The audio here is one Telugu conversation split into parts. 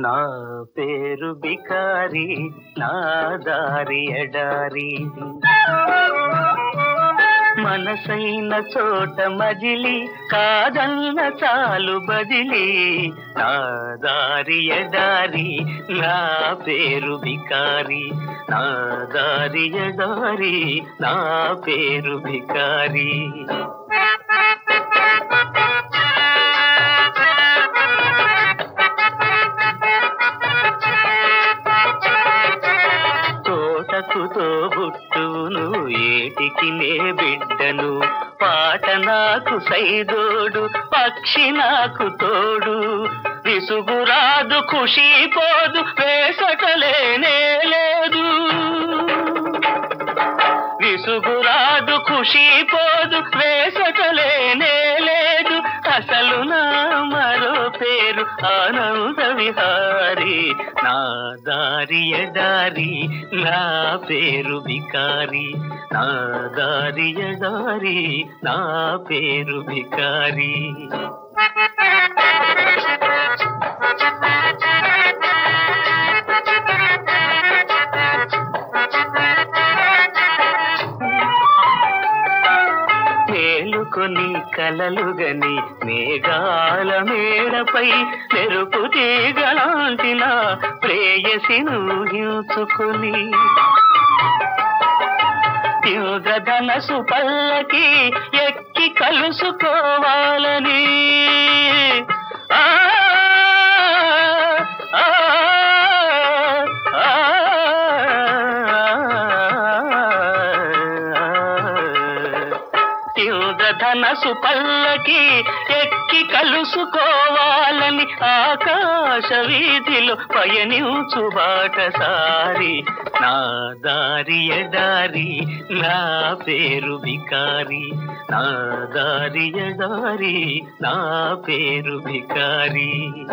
నా పేరు బికారి నా దారి ఎడారి మనసైన చోట మజిలి కాదన్న చాలు బదిలి నా దారి ఎడారి నా పేరు బికారి నా దారి ఎడారి నా పేరు బికారి తోటకు తోబుట్టును ఏటికి నే బిడ్డను పాట నాకు సైదోడు పక్షి నాకు తోడు విసుగురాదు ఖుషి పోదు వేసటలేనే లేదు విసుగురాదు ఖుషి పోదు వేసటలేనే లేదు అసలు నా మరో పేరు ఆనంద విహారి నా దారి ఎడారి నా పేరు బికారి నా దారి ఎడారి నా పేరు బికారి మేలుకొని కలలుగని మేఘాల మేడపై మెరుపు తీగలాంటిన ప్రేయసిను హించుకొని ధనసు పల్లకి ఎక్కి కలుసుకోవాలని ఆ ఆ, ఆ, ఇంద్రధనసు పల్లకి ఎక్కి కలుసుకోవాలని ఆకాశ వీధిలో పయనించు బాటసారి నా దారి ఎడారి నా పేరు బికారి నా దారి ఎడారి నా పేరు బికారి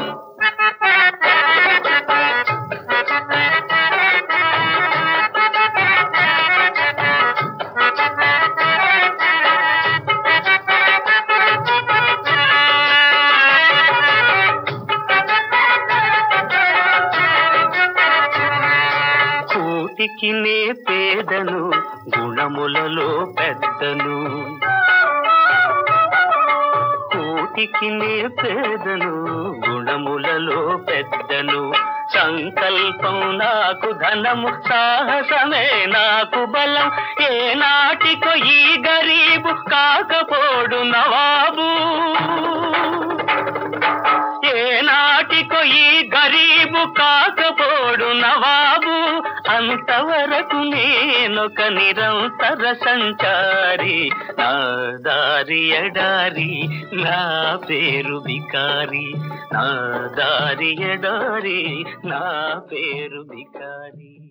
కూటికి నే పేదను గుణములలో పెద్దను కూటికి నే పేదను గుణములలో పెద్దను సంకల్పం నాకు ధనము సాహసమే నాకు బలం ఏ నాటికో ఈ గరీబు కాకపోడు నవాబు ఏ నాటికో ఈ గరీబు కాకపోడు నవాబు అంతవరకు నేనొక నిరంతర సంచారి నా దారి ఎడారి నా పేరు బికారి నా దారి ఎడారి నా పేరు బికారి